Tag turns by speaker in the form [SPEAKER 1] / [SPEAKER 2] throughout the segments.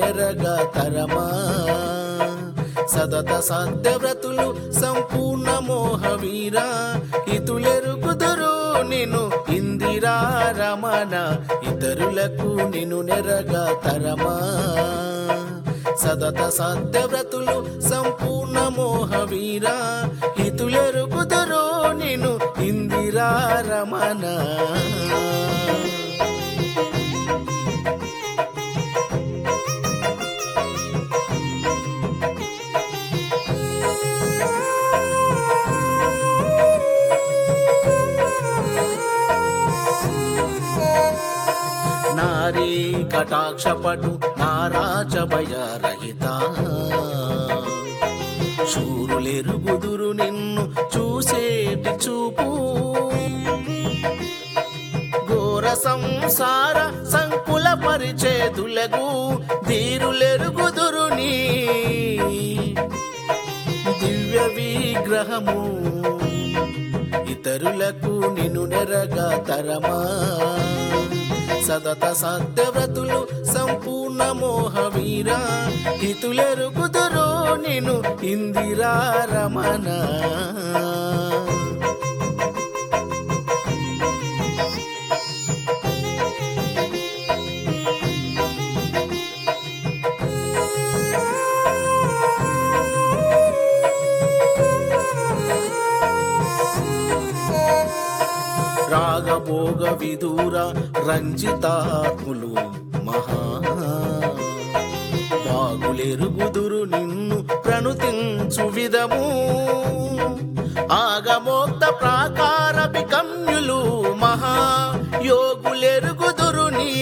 [SPEAKER 1] నెరగా తరమా సదత సత్యవ్రతులు సంపూర్ణ మోహ వీరా ఇతులెరుగుదురు నిన్ను ఇందిరా రమణ ఇతరులకు నిన్ను నెరగా తరమా సదత సత్యవ్రతులు సంపూర్ణ మోహ వీరా ఇతులెరుగుదురు నిన్ను ఇందిరా రమణ నారీ కటాక్షపటు నారాజ భయరహిత శూరులెరుగుదురు నిన్ను చూసేటి చూపు ఘోర సంసార సంకుల పరిచేతులకు ధీరులెరుగుదురు నీ దివ్య విగ్రహము ఇతరులకు నిన్ను నెరగా తరమా సదత సత్యవ్రతులు సంపూర్ణ మోహ వీరా హితులెరుగుదురు నిన్ను ఇందిరా రమణ రాగభోగ విదూర రంజితాత్ములు మహా బాగులెరుగుదురు నిన్ను ప్రణుతించు విధము ఆగమోక్త ప్రాకార వికమ్యులు మహా యోగులెరుగుదురు నీ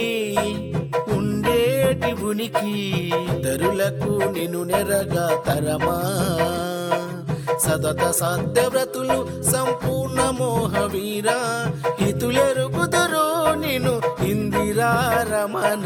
[SPEAKER 1] ఉండేటి ఉనికి తరులకు నిన్ను నెరగా తరమా సదత సత్యవ్రతులు సంపూర్ణ మోహ వీరా హితులెరుగుదురు నిన్ను ఇందిరా రమణ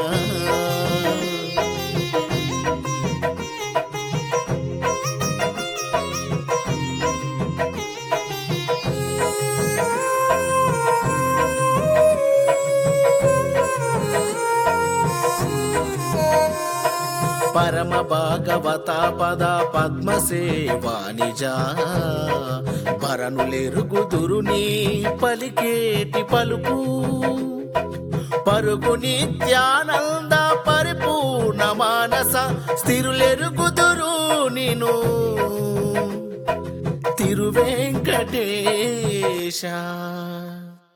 [SPEAKER 1] పరమ భాగవత పద పద్మసేవానిజా భరణులెరుగుదురు నీ పలికేటి పలుకు పరుగు నిత్యానంద పరిపూర్ణ మానస స్థిరులెరుగుదురు నిను తిరువెంకటేశ